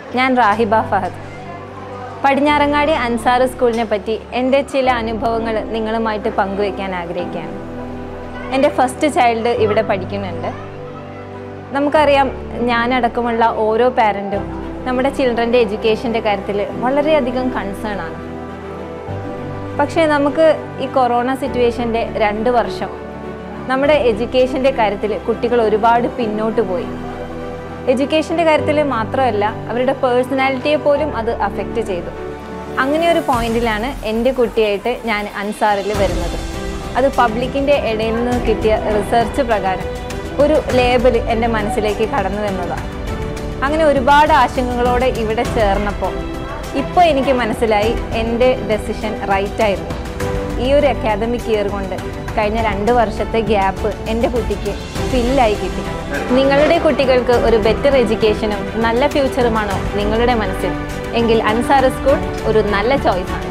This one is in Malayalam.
ഞാൻ റാഹിബ ഫഹദ് പടിഞ്ഞാറങ്ങാടി അൻസാർ സ്കൂളിനെ പറ്റി എൻ്റെ ചില അനുഭവങ്ങൾ നിങ്ങളുമായിട്ട് പങ്കുവയ്ക്കാൻ ആഗ്രഹിക്കുകയാണ് എൻ്റെ ഫസ്റ്റ് ചൈൽഡ് ഇവിടെ പഠിക്കുന്നുണ്ട് നമുക്കറിയാം ഞാനടക്കമുള്ള ഓരോ പാരൻറ്റും നമ്മുടെ ചിൽഡ്രൻ്റെ എഡ്യൂക്കേഷൻ്റെ കാര്യത്തിൽ വളരെയധികം കൺസേൺ ആണ് പക്ഷേ നമുക്ക് ഈ കൊറോണ സിറ്റുവേഷൻ്റെ രണ്ട് വർഷം നമ്മുടെ എഡ്യൂക്കേഷൻ്റെ കാര്യത്തിൽ കുട്ടികൾ ഒരുപാട് പിന്നോട്ട് പോയി എഡ്യൂക്കേഷൻ്റെ കാര്യത്തിൽ മാത്രമല്ല അവരുടെ പേഴ്സണാലിറ്റിയെ പോലും അത് അഫക്റ്റ് ചെയ്തു അങ്ങനെ ഒരു പോയിന്റിലാണ് എൻ്റെ കുട്ടിയായിട്ട് ഞാൻ അൻസാറിൽ വരുന്നത് അത് പബ്ലിക്കിൻ്റെ ഇടയിൽ നിന്ന് കിട്ടിയ റിസർച്ച് പ്രകാരം ഒരു ലേബൽ എൻ്റെ മനസ്സിലേക്ക് കടന്നു വന്നതാണ് അങ്ങനെ ഒരുപാട് ആശങ്കകളോടെ ഇവിടെ ചേർന്നപ്പോൾ ഇപ്പോൾ എനിക്ക് മനസ്സിലായി എൻ്റെ ഡെസിഷൻ റൈറ്റ് ആയിരുന്നു ഈ ഒരു അക്കാദമിക് ഇയർ കൊണ്ട് കഴിഞ്ഞ രണ്ട് വർഷത്തെ ഗ്യാപ്പ് എൻ്റെ കുട്ടിക്ക് ഫില്ലായി കിട്ടി നിങ്ങളുടെ കുട്ടികൾക്ക് ഒരു ബെറ്റർ എഡ്യൂക്കേഷനും നല്ല ഫ്യൂച്ചറുമാണോ നിങ്ങളുടെ മനസ്സിൽ എങ്കിൽ അൻസാർ സ്കൂൾ ഒരു നല്ല ചോയ്സാണ്